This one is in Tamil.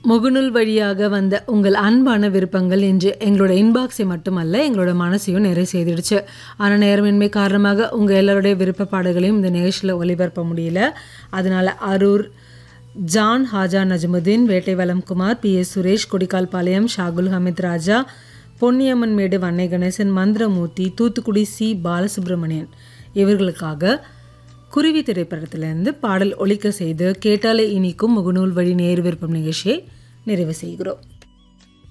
முகநூல் வழியாக வந்த உங்கள் அன்பான விருப்பங்கள் என்று எங்களோட இன்பாக்ஸை மட்டுமல்ல எங்களோட மனசையும் நிறைய செய்திடுச்சு ஆனால் நேரமின்மை காரணமாக உங்கள் எல்லாருடைய விருப்ப பாடல்களையும் இந்த நிகழ்ச்சியில் ஒளிபரப்ப முடியல அதனால Arur John Haja Najamudeen Vettaivalam Kumar P S Suresh Kodikkalpalayam Shahul Hameed Raja Ponniamman Medu Vannai Ganesan Manthiramoorthy Thoothukudi C Balasubramanian இவர்களுக்காக குருவி திரைப்படத்திலிருந்து பாடல் ஒலிக்க செய்து கேட்டாலே இனிக்கும் முகநூல் வழி நேர் விருப்பம் நிகழ்ச்சியை நிறைவு செய்கிறோம்